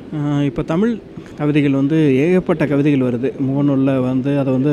இப்போ தமிழ் கவிதைகள் வந்து ஏகப்பட்ட கவிதைகள் வருது முகநூலில் வந்து அதை வந்து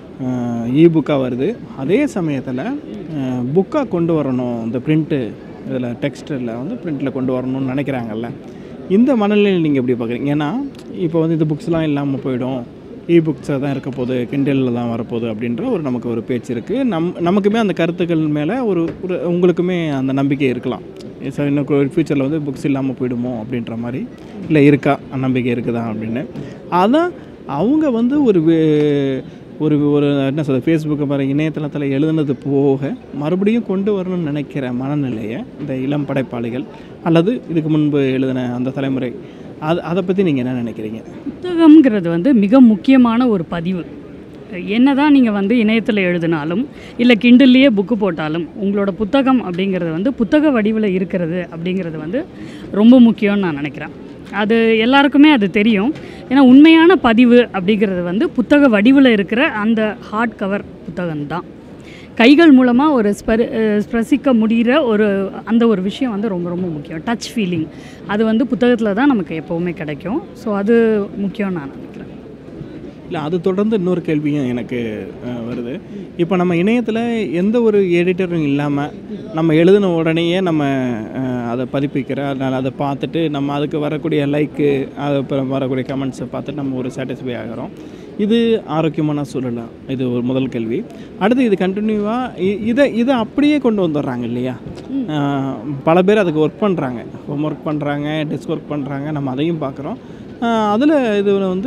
இபுக்காக வருது அதே சமயத்தில் புக்காக கொண்டு வரணும் இந்த பிரிண்ட்டு இதில் டெக்ஸ்டில் வந்து பிரிண்ட்டில் கொண்டு வரணும்னு நினைக்கிறாங்கல்ல இந்த மனநிலையில் நீங்கள் எப்படி பார்க்குறீங்க ஏன்னா இப்போ வந்து இந்த புக்ஸ்லாம் இல்லாமல் போயிடும் இ புக்ஸாக தான் இருக்க போகுது கிண்டலில் தான் வரப்போகுது அப்படின்ற ஒரு நமக்கு ஒரு பேச்சு இருக்குது நம் நமக்குமே அந்த கருத்துக்கள் மேலே ஒரு ஒரு உங்களுக்குமே அந்த நம்பிக்கை இருக்கலாம் சார் இன்னும் ஃப்யூச்சரில் வந்து புக்ஸ் இல்லாமல் போயிடுமோ அப்படின்ற மாதிரி இல்லை இருக்கா நம்பிக்கை இருக்குதா அப்படின்னு அதான் அவங்க வந்து ஒரு வே- ஒரு ஒரு என்ன சொல்றது ஃபேஸ்புக்கை பாரு இணையதளத்தில் எழுதுனது போக மறுபடியும் கொண்டு வரணும்னு நினைக்கிற மனநிலையை இந்த இளம் படைப்பாளிகள் அல்லது இதுக்கு முன்பு எழுதின அந்த தலைமுறை அது அதை பற்றி நீங்கள் என்ன நினைக்கிறீங்க புத்தகம்ங்கிறது வந்து மிக முக்கியமான ஒரு பதிவு என்னதான் நீங்கள் வந்து இணையத்தில் எழுதினாலும் இல்லை கிண்டல்லையே புக்கு போட்டாலும் உங்களோட புத்தகம் அப்படிங்கிறது வந்து புத்தக வடிவில் இருக்கிறது அப்படிங்கிறது வந்து ரொம்ப முக்கியம்னு நான் நினைக்கிறேன் அது எல்லாருக்குமே அது தெரியும் ஏன்னா உண்மையான பதிவு அப்படிங்கிறது வந்து புத்தக வடிவில் இருக்கிற அந்த ஹார்ட் கவர் புத்தகம்தான் கைகள் மூலமாக ஒரு ஸ்பரி அஹ் ஸ்பரிசிக்க முடிகிற ஒரு அந்த ஒரு விஷயம் வந்து ரொம்ப ரொம்ப முக்கியம் டச் ஃபீலிங் அது வந்து புத்தகத்தில் தான் நமக்கு எப்போவுமே கிடைக்கும் ஸோ அது முக்கியம் நான் நினைக்கிறேன் இல்லை அது தொடர்ந்து இன்னொரு கேள்வியும் எனக்கு அஹ், வருது இப்போ நம்ம இணையத்தில் எந்த ஒரு எடிட்டரும் இல்லாமல் நம்ம எழுதின உடனேயே நம்ம அஹ், அதை பதிப்பிக்கிற அதனால் அதை பார்த்துட்டு நம்ம அதுக்கு வரக்கூடிய லைக்கு அது அப்புறம் வரக்கூடிய கமெண்ட்ஸை பார்த்துட்டு நம்ம ஒரு சாட்டிஸ்ஃபை ஆகிறோம் இது ஆரோக்கியமான சூழலா இது ஒரு முதல் கேள்வி அடுத்து இது கண்டினியூவாக இதை இதை அப்படியே கொண்டு வந்துடுறாங்க இல்லையா அஹ், பல பேர் அதுக்கு ஒர்க் பண்ணுறாங்க ஹோம் ஒர்க் பண்ணுறாங்க டெஸ்க் ஒர்க் பண்ணுறாங்க நம்ம அதையும் பார்க்குறோம் அதில் இது வந்து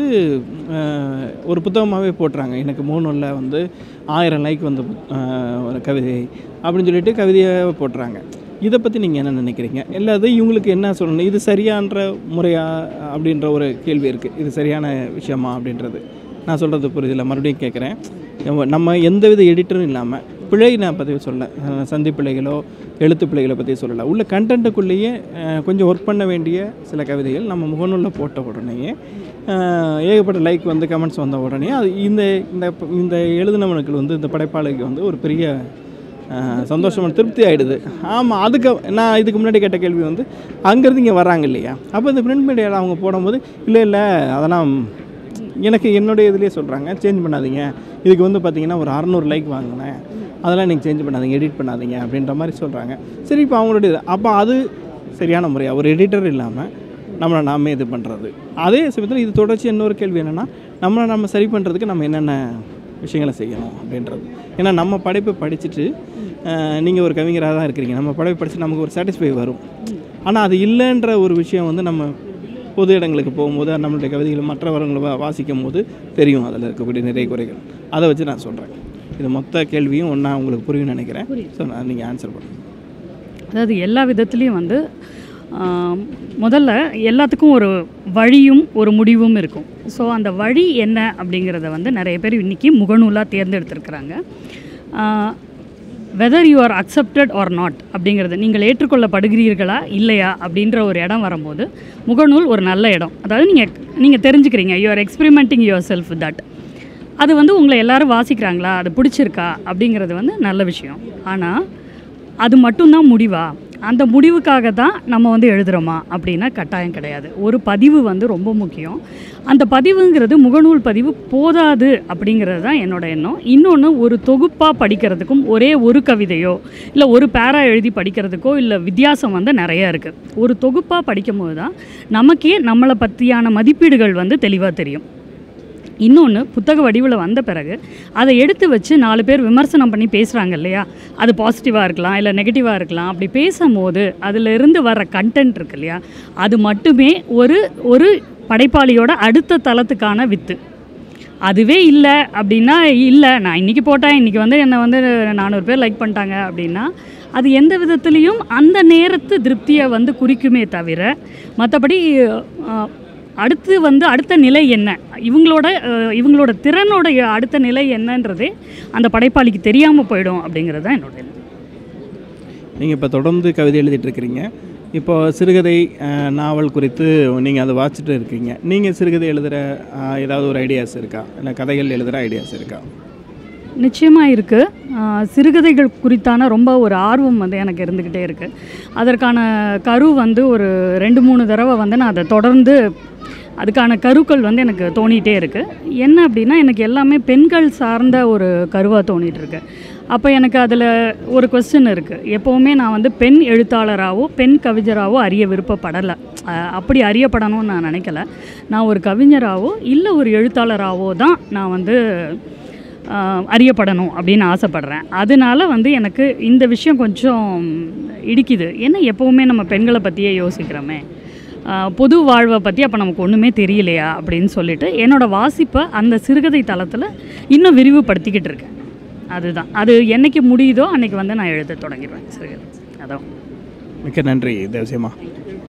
அஹ், ஒரு புத்தகமாகவே போட்டுறாங்க எனக்கு மூணுல வந்து ஆயிரம் லைக் வந்து அஹ், ஒரு கவிதை அப்படின்னு சொல்லிட்டு கவிதையை போட்டுறாங்க இதை பற்றி நீங்கள் என்ன நினைக்கிறீங்க இல்லை அது இவங்களுக்கு என்ன சொல்லணும் இது சரியான்ற முறையா அப்படின்ற ஒரு கேள்வி இருக்குது இது சரியான விஷயமா அப்படின்றது நான் சொல்கிறது புரியுதில்ல மறுபடியும் கேட்குறேன் நம்ம எந்தவித எடிட்டரும் இல்லாமல் பிழை நான் பற்றி சொல்ல அஹ், சந்தி பிழைகளோ எழுத்து பிழைகளை பற்றி சொல்லலை உள்ள கண்டென்ட்டுக்குள்ளேயே அஹ், கொஞ்சம் ஒர்க் பண்ண வேண்டிய சில கவிதைகள் நம்ம முகநூலில் போட்ட உடனேயே அஹ், ஏகப்பட்ட லைக் வந்து கமெண்ட்ஸ் வந்த உடனே அது இந்த இந்த இந்த எழுதினவனுக்கு வந்து இந்த படைப்பாளிக்கு வந்து ஒரு பெரிய அஹ், சந்தோஷமான திருப்தி ஆகிடுது ஆமாம் அதுக்கு நான் இதுக்கு முன்னாடி கேட்ட கேள்வி வந்து அங்கேருந்து இங்கே வராங்க இல்லையா அப்போ இந்த பிரிண்ட் மீடியாவில் அவங்க போடும்போது இல்லை இல்லை அதெல்லாம் எனக்கு என்னுடைய இதுலேயே சொல்கிறாங்க சேஞ்ச் பண்ணாதீங்க இதுக்கு வந்து பார்த்தீங்கன்னா ஒரு அறநூறு லைக் வாங்கினேன் அதெல்லாம் நீங்கள் சேஞ்ச் பண்ணாதீங்க எடிட் பண்ணாதீங்க அப்படின்ற மாதிரி சொல்கிறாங்க சரி இப்போ அவங்களுடைய இது அப்போ அது சரியான முறையா ஒரு எடிட்டர் இல்லாமல் நம்மளை நாமே இது பண்ணுறது அதே சமயத்தில் இது தொடர்ச்சி இன்னொரு கேள்வி என்னென்னா நம்மளை நம்ம சரி பண்ணுறதுக்கு நம்ம என்னென்ன விஷயங்களை செய்யணும் அப்படின்றது ஏன்னா நம்ம படைப்பை படிச்சுட்டு நீங்கள் ஒரு கவிஞராக தான் இருக்கிறீங்க நம்ம படைப்பை படித்து நமக்கு ஒரு சாட்டிஸ்ஃபை வரும் ஆனால் அது இல்லைன்ற ஒரு விஷயம் வந்து நம்ம பொது இடங்களுக்கு போகும்போது நம்மளுடைய கவிதைகள் மற்றவர்களை வா- வாசிக்கும் போது தெரியும் அதில் இருக்கக்கூடிய நிறைய குறைகள் அதை வச்சு நான் சொல்கிறேன் இது மொத்த கேள்வியும் ஒன்றா உங்களுக்கு புரியும்னு நினைக்கிறேன் ஸோ நான் நீங்கள் ஆன்சர் பண்ணுங்கள் அதாவது எல்லா விதத்துலேயும் வந்து ஆம், முதல்ல எல்லாத்துக்கும் ஒரு வழியும் ஒரு முடிவும் இருக்கும் ஸோ அந்த வழி என்ன அப்படிங்கிறத வந்து நிறைய பேர் இன்றைக்கி முகநூலாக தேர்ந்தெடுத்திருக்கிறாங்க whether you are accepted or not அப்படிங்கிறது நீங்கள் ஏற்றுக்கொள்ளப்படுகிறீர்களா இல்லையா அப்படின்ற ஒரு இடம் வரும்போது முகநூல் ஒரு நல்ல இடம் அதாவது நீங்கள் நீங்கள் தெரிஞ்சுக்கிறீங்க you are experimenting yourself that அது வந்து உங்களை எல்லாரும் வாசிக்கிறாங்களா அது பிடிச்சிருக்கா அப்படிங்கிறது வந்து நல்ல விஷயம் ஆனால் அது மட்டும்தான் முடிவா அந்த முடிவுக்காக தான் நம்ம வந்து எழுதுகிறோமா அப்படின்னா கட்டாயம் கிடையாது ஒரு பதிவு வந்து ரொம்ப முக்கியம் அந்த பதிவுங்கிறது முகநூல் பதிவு போதாது அப்படிங்கிறது தான் என்னோட எண்ணம் இன்னொன்று ஒரு தொகுப்பாக படிக்கிறதுக்கும் ஒரே ஒரு கவிதையோ இல்லை ஒரு பேரா எழுதி படிக்கிறதுக்கோ இல்லை வித்தியாசம் வந்து நிறைய இருக்குது ஒரு தொகுப்பாக படிக்கும்போது தான் நமக்கே நம்மளை பற்றியான மதிப்பீடுகள் வந்து தெளிவாக தெரியும் இன்னொன்று புத்தக வடிவில் வந்த பிறகு அதை எடுத்து வச்சு நாலு பேர் விமர்சனம் பண்ணி பேசுகிறாங்க இல்லையா அது பாசிட்டிவாக இருக்கலாம் இல்லை நெகட்டிவாக இருக்கலாம் அப்படி பேசும்போது அதில் இருந்து வர கண்டென்ட் இருக்கு இல்லையா அது மட்டுமே ஒரு ஒரு படைப்பாளியோட அடுத்த தளத்துக்கான வித்து அதுவே இல்லை அப்படின்னா இல்லை நான் இன்றைக்கி போட்டேன் இன்றைக்கி வந்து என்னை வந்து நானூறு பேர் லைக் பண்ணிட்டாங்க அப்படின்னா அது எந்த விதத்துலேயும் அந்த நேரத்து திருப்தியை வந்து குறிக்குமே தவிர மற்றபடி அஹ், அடுத்து வந்து அடுத்த நிலை என்ன இவங்களோட அஹ், இவங்களோட திறனோட அடுத்த நிலை என்னன்றதே அந்த படைப்பாளிக்கு தெரியாமல் போயிடும் அப்படிங்கிறது தான் என்னோட எண்ணம் நீங்கள் இப்போ தொடர்ந்து கவிதை எழுதிட்டு இருக்கிறீங்க இப்போ சிறுகதை அஹ், நாவல் குறித்து நீங்கள் அதை வாசிச்சுட்டு இருக்கீங்க நீங்கள் சிறுகதை எழுதுகிற அஹ், ஏதாவது ஒரு ஐடியாஸ் இருக்கா இல்லை கதைகள் எழுதுகிற ஐடியாஸ் இருக்கா நிச்சயமாக இருக்குது சிறுகதைகள் குறித்தான ரொம்ப ஒரு ஆர்வம் வந்து எனக்கு இருந்துக்கிட்டே இருக்குது அதற்கான கரு வந்து ஒரு ரெண்டு மூணு தடவை வந்து நான் அதை தொடர்ந்து அதுக்கான கருக்கள் வந்து எனக்கு தோணிகிட்டே இருக்குது என்ன அப்படின்னா எனக்கு எல்லாமே பெண்கள் சார்ந்த ஒரு கருவாக தோணிட்டு இருக்கு அப்போ எனக்கு அதில் ஒரு கொஸ்டின் இருக்குது எப்போவுமே நான் வந்து பெண் எழுத்தாளராகவோ பெண் கவிஞராகவோ அறிய விருப்பப்படலை அஹ் அப்படி அறியப்படணும்னு நான் நினைக்கல நான் ஒரு கவிஞராகவோ இல்லை ஒரு எழுத்தாளராகவோ தான் நான் வந்து ஆஹ் அறியப்படணும் அப்படின்னு ஆசைப்பட்றேன் அதனால வந்து எனக்கு இந்த விஷயம் கொஞ்சம் இடிக்குது ஏன்னா எப்போவுமே நம்ம பெண்களை பற்றியே யோசிக்கிறோமே ஆஹ் பொது வாழ்வை பற்றி அப்போ நமக்கு ஒன்றுமே தெரியலையா அப்படின்னு சொல்லிட்டு என்னோடய வாசிப்பை அந்த சிறுகதை தளத்தில் இன்னும் விரிவுபடுத்திக்கிட்டு இருக்கேன் அதுதான் அது என்னைக்கு முடியுதோ அன்னைக்கு வந்து நான் எழுத தொடங்கிடுவேன் சிறுகதை அதான் மிக்க நன்றி தேவசியம்மா